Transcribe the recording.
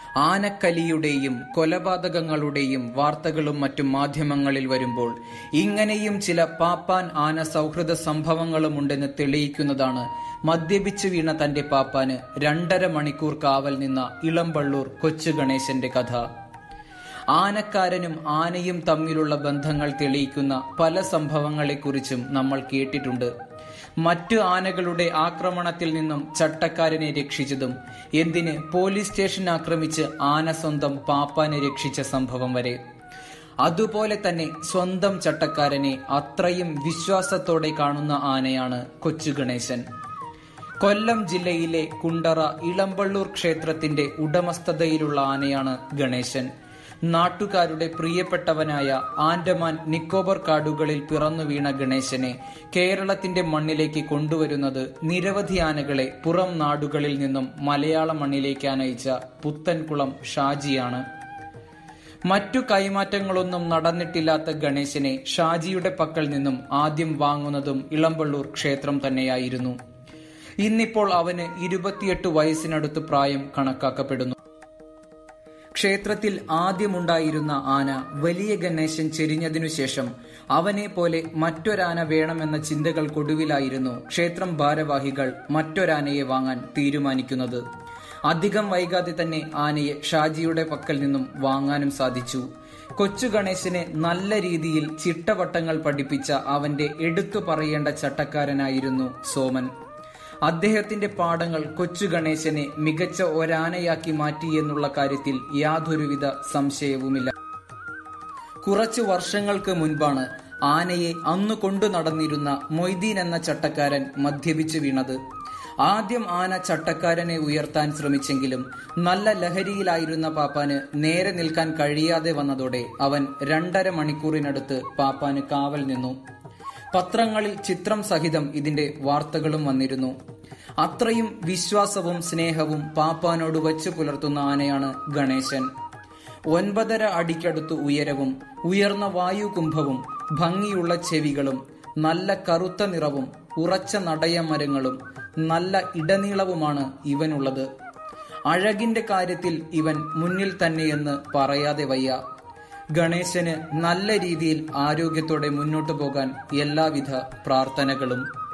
ആനക്കലിയുടെയും കൊലപാതകങ്ങളുടെയും വാർത്തകളും മറ്റും മാധ്യമങ്ങളിൽ വരുമ്പോൾ ഇങ്ങനെയും ചില പാപ്പാൻ ആന സൗഹൃദ സംഭവങ്ങളുമുണ്ടെന്ന് തെളിയിക്കുന്നതാണ് മദ്യപിച്ചു വീണ തന്റെ പാപ്പാന് രണ്ടര മണിക്കൂർ കാവൽ നിന്ന ഇളമ്പള്ളൂർ കൊച്ചു ഗണേശന്റെ കഥ ആനക്കാരനും ആനയും തമ്മിലുള്ള ബന്ധങ്ങൾ തെളിയിക്കുന്ന പല സംഭവങ്ങളെക്കുറിച്ചും നമ്മൾ കേട്ടിട്ടുണ്ട് മറ്റു ആനകളുടെ ആക്രമണത്തിൽ നിന്നും ചട്ടക്കാരനെ രക്ഷിച്ചതും എന്തിന് പോലീസ് സ്റ്റേഷൻ ആക്രമിച്ച് ആന സ്വന്തം പാപ്പാനെ രക്ഷിച്ച സംഭവം വരെ അതുപോലെ തന്നെ സ്വന്തം ചട്ടക്കാരനെ അത്രയും വിശ്വാസത്തോടെ കാണുന്ന ആനയാണ് കൊച്ചു ഗണേശൻ കൊല്ലം ജില്ലയിലെ കുണ്ടറ ഇളമ്പള്ളൂർ ക്ഷേത്രത്തിന്റെ ഉടമസ്ഥതയിലുള്ള ആനയാണ് ഗണേശൻ നാട്ടുകാരുടെ പ്രിയപ്പെട്ടവനായ ആൻഡമാൻ നിക്കോബർ കാടുകളിൽ പിറന്നു വീണ ഗണേശനെ കേരളത്തിന്റെ മണ്ണിലേക്ക് കൊണ്ടുവരുന്നത് നിരവധി ആനകളെ പുറം നാടുകളിൽ നിന്നും മലയാള മണ്ണിലേക്ക് അനയിച്ച പുത്തൻകുളം ഷാജിയാണ് മറ്റു കൈമാറ്റങ്ങളൊന്നും നടന്നിട്ടില്ലാത്ത ഗണേശനെ ഷാജിയുടെ പക്കൽ നിന്നും ആദ്യം വാങ്ങുന്നതും ഇളമ്പള്ളൂർ ക്ഷേത്രം തന്നെയായിരുന്നു ഇന്നിപ്പോൾ അവന് ഇരുപത്തിയെട്ട് വയസ്സിനടുത്ത് പ്രായം കണക്കാക്കപ്പെടുന്നു ക്ഷേത്രത്തിൽ ആദ്യമുണ്ടായിരുന്ന ആന വലിയ ഗണേശൻ ചെരിഞ്ഞതിനു ശേഷം അവനെ പോലെ മറ്റൊരാന വേണമെന്ന ചിന്തകൾക്കൊടുവിലായിരുന്നു ക്ഷേത്രം ഭാരവാഹികൾ മറ്റൊരാനയെ വാങ്ങാൻ തീരുമാനിക്കുന്നത് അധികം വൈകാതെ തന്നെ ആനയെ ഷാജിയുടെ പക്കൽ നിന്നും വാങ്ങാനും സാധിച്ചു കൊച്ചു ഗണേശനെ നല്ല രീതിയിൽ ചിട്ടവട്ടങ്ങൾ പഠിപ്പിച്ച അവന്റെ എടുത്തു പറയേണ്ട ചട്ടക്കാരനായിരുന്നു സോമൻ അദ്ദേഹത്തിന്റെ പാഠങ്ങൾ കൊച്ചു ഗണേശനെ മികച്ച ഒരാനയാക്കി മാറ്റി എന്നുള്ള കാര്യത്തിൽ യാതൊരുവിധ സംശയവുമില്ല കുറച്ചു വർഷങ്ങൾക്ക് മുൻപാണ് ആനയെ അന്നു കൊണ്ടു നടന്നിരുന്ന മൊയ്തീൻ എന്ന ചട്ടക്കാരൻ മദ്യപിച്ചു വീണത് ആദ്യം ആന ചട്ടക്കാരനെ ഉയർത്താൻ ശ്രമിച്ചെങ്കിലും നല്ല ലഹരിയിലായിരുന്ന പാപ്പാന് നേരെ നിൽക്കാൻ കഴിയാതെ വന്നതോടെ അവൻ രണ്ടര മണിക്കൂറിനടുത്ത് പാപ്പാന് കാവൽ നിന്നു പത്രങ്ങളിൽ ചിത്രം സഹിതം ഇതിന്റെ വാർത്തകളും വന്നിരുന്നു അത്രയും വിശ്വാസവും സ്നേഹവും പാപ്പാനോട് വച്ചു പുലർത്തുന്ന ആനയാണ് ഗണേശൻ ഒൻപതര അടിക്കടുത്ത് ഉയരവും ഉയർന്ന വായുകുംഭവും ഭംഗിയുള്ള ചെവികളും നല്ല കറുത്ത നിറവും ഉറച്ച നടയമരങ്ങളും നല്ല ഇടനീളവുമാണ് ഇവനുള്ളത് അഴകിന്റെ കാര്യത്തിൽ ഇവൻ മുന്നിൽ തന്നെയെന്ന് പറയാതെ വയ്യ ഗണേശന് നല്ല രീതിയിൽ ആരോഗ്യത്തോടെ മുന്നോട്ടു പോകാൻ എല്ലാവിധ പ്രാർത്ഥനകളും